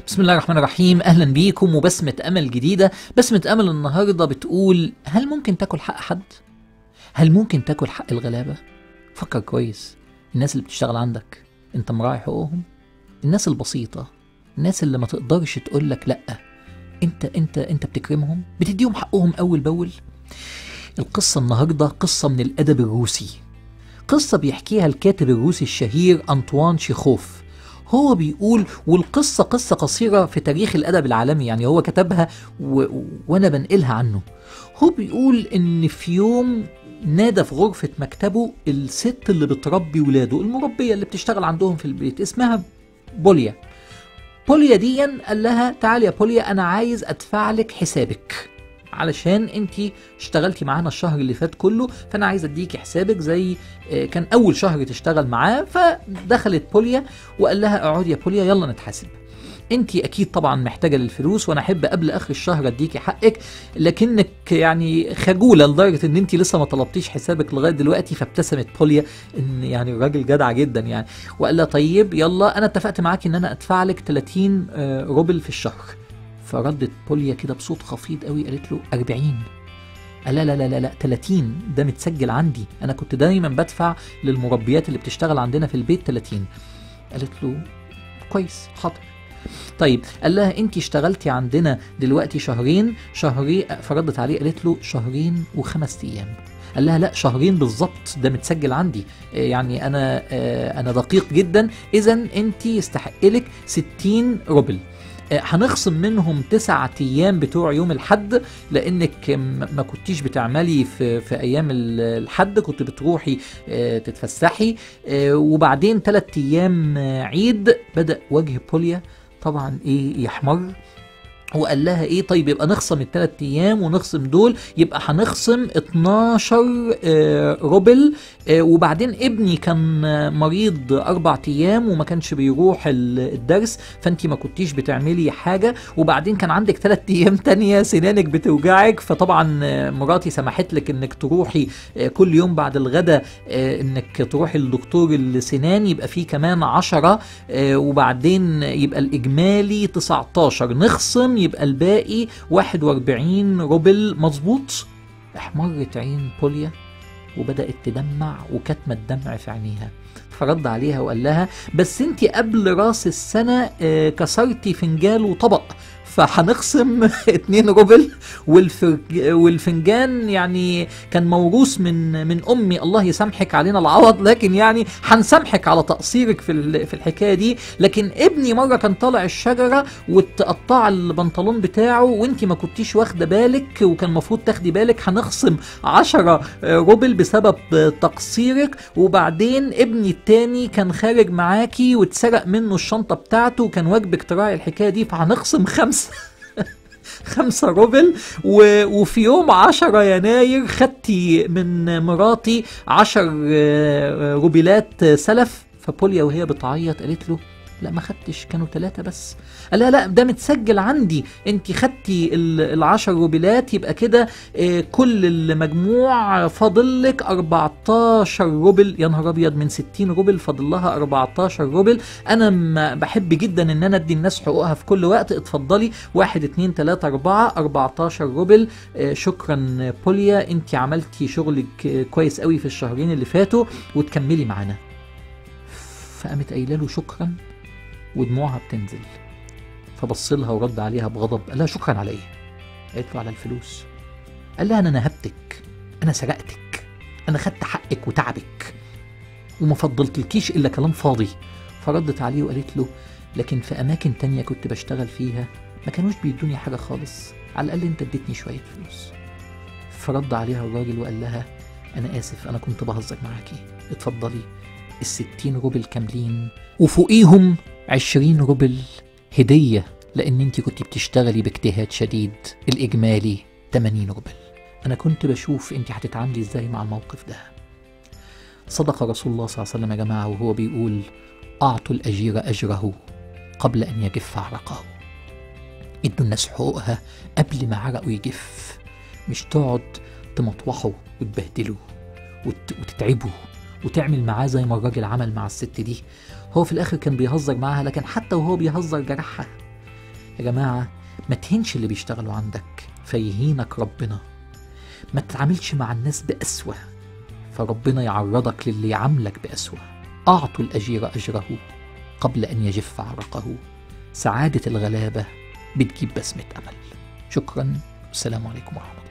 بسم الله الرحمن الرحيم اهلا بيكم وبسمة امل جديدة بسمة امل النهاردة بتقول هل ممكن تاكل حق حد؟ هل ممكن تاكل حق الغلابة؟ فكر كويس الناس اللي بتشتغل عندك انت مراعي حقوقهم؟ الناس البسيطة الناس اللي ما تقدرش تقول لك لا انت انت انت بتكرمهم بتديهم حقهم اول باول القصة النهاردة قصة من الادب الروسي قصة بيحكيها الكاتب الروسي الشهير أنطوان شيخوف هو بيقول والقصة قصة قصيرة في تاريخ الأدب العالمي يعني هو كتبها و... وأنا بنقلها عنه هو بيقول إن في يوم نادى في غرفة مكتبه الست اللي بتربي ولاده المربية اللي بتشتغل عندهم في البيت اسمها بوليا بوليا ديا قال لها تعالي يا بوليا أنا عايز أدفع لك حسابك علشان انت اشتغلتي معانا الشهر اللي فات كله فانا عايز اديكي حسابك زي آه، كان اول شهر تشتغل معاه فدخلت بوليا وقال لها اقعدي يا بوليا يلا نتحاسب انت اكيد طبعا محتاجه للفلوس وانا احب قبل اخر الشهر اديكي حقك لكنك يعني خجوله لدرجه ان انت لسه ما طلبتيش حسابك لغايه دلوقتي فابتسمت بوليا ان يعني الراجل جدع جدا يعني وقال لها طيب يلا انا اتفقت معاكي ان انا ادفع لك 30 آه، روبل في الشهر فردت بوليا كده بصوت خفيض قوي قالت له 40 قال لا لا لا لا لا 30 ده متسجل عندي انا كنت دايما بدفع للمربيات اللي بتشتغل عندنا في البيت 30 قالت له كويس حاضر طيب قال لها انت اشتغلتي عندنا دلوقتي شهرين شهرين فردت عليه قالت له شهرين وخمس ايام قال لها لا شهرين بالظبط ده متسجل عندي آه، يعني انا آه، انا دقيق جدا اذا انت يستحق لك 60 روبل آه، هنخصم منهم تسعة ايام بتوع يوم الحد لانك م- ما كنتيش بتعملي في في ايام ال- الحد كنت بتروحي آه، تتفسحي آه، وبعدين ثلاث ايام آه، عيد بدا وجه بوليا طبعا ايه يحمر وقال لها ايه طيب يبقى نخصم الثلاث ايام ونخصم دول يبقى هنخصم 12 آه، روبل آه، وبعدين ابني كان آه، مريض اربع ايام وما كانش بيروح ال- الدرس فانت ما كنتيش بتعملي حاجه وبعدين كان عندك ثلاث ايام تانية سنانك بتوجعك فطبعا آه، مراتي سمحت لك انك تروحي آه، كل يوم بعد الغداء آه، انك تروحي لدكتور السنان يبقى فيه كمان 10 آه، وبعدين يبقى الاجمالي 19 نخصم يبقى الباقي 41 روبل مظبوط احمرت عين بوليا وبدأت تدمع وكتمة الدمع في عينيها فرد عليها وقال لها بس انت قبل راس السنة آه، كسرتي فنجان وطبق فهنخصم 2 روبل والفرج- والفنجان يعني كان موروث من من امي الله يسامحك علينا العوض لكن يعني هنسامحك على تقصيرك في ال- في الحكايه دي لكن ابني مره كان طالع الشجره وتقطع البنطلون بتاعه وانت ما كنتيش واخده بالك وكان المفروض تاخدي بالك هنخصم 10 روبل بسبب تقصيرك وبعدين ابني التاني كان خارج معاكي واتسرق منه الشنطه بتاعته وكان واجبك تراعي الحكايه دي فهنخصم خمسه خمسة روبل و... وفي يوم عشرة يناير خدتي من مراتي عشر آه، روبيلات سلف فبوليا وهي بتعيط قالت له لا ما خدتش كانوا ثلاثة بس قال لها لا ده متسجل عندي انت خدتي ال- العشر روبيلات يبقى كده آه، كل المجموع فاضل لك 14 روبل يا نهار ابيض من 60 روبل فاضل لها 14 روبل انا ما بحب جدا ان انا ادي الناس حقوقها في كل وقت اتفضلي واحد اتنين تلاتة اربعة 14 روبل آه، شكرا بوليا انت عملتي شغلك آه، كويس قوي في الشهرين اللي فاتوا وتكملي معانا فقامت قايله له شكرا ودموعها بتنزل فبص لها ورد عليها بغضب قال لها شكرا على ايه قالت له على الفلوس قال لها انا نهبتك انا سرقتك انا خدت حقك وتعبك وما فضلتلكيش الا كلام فاضي فردت عليه وقالت له لكن في اماكن تانية كنت بشتغل فيها ما كانوش بيدوني حاجه خالص على الاقل انت اديتني شويه فلوس فرد عليها الراجل وقال لها انا اسف انا كنت بهزر معاكي اتفضلي الستين روبل كاملين وفوقيهم عشرين روبل هدية لأن أنت كنت بتشتغلي باجتهاد شديد الإجمالي 80 روبل أنا كنت بشوف أنت هتتعاملي إزاي مع الموقف ده صدق رسول الله صلى الله عليه وسلم يا جماعة وهو بيقول أعطوا الأجير أجره قبل أن يجف عرقه ادوا الناس حقوقها قبل ما عرقه يجف مش تقعد تمطوحه وتبهدله وت... وتتعبه وتعمل معاه زي ما الراجل عمل مع الست دي هو في الاخر كان بيهزر معاها لكن حتى وهو بيهزر جرحها يا جماعة ما تهينش اللي بيشتغلوا عندك فيهينك ربنا ما تتعاملش مع الناس بأسوأ فربنا يعرضك للي يعاملك بأسوأ أعطوا الأجير أجره قبل أن يجف عرقه سعادة الغلابة بتجيب بسمة أمل شكرا والسلام عليكم ورحمة الله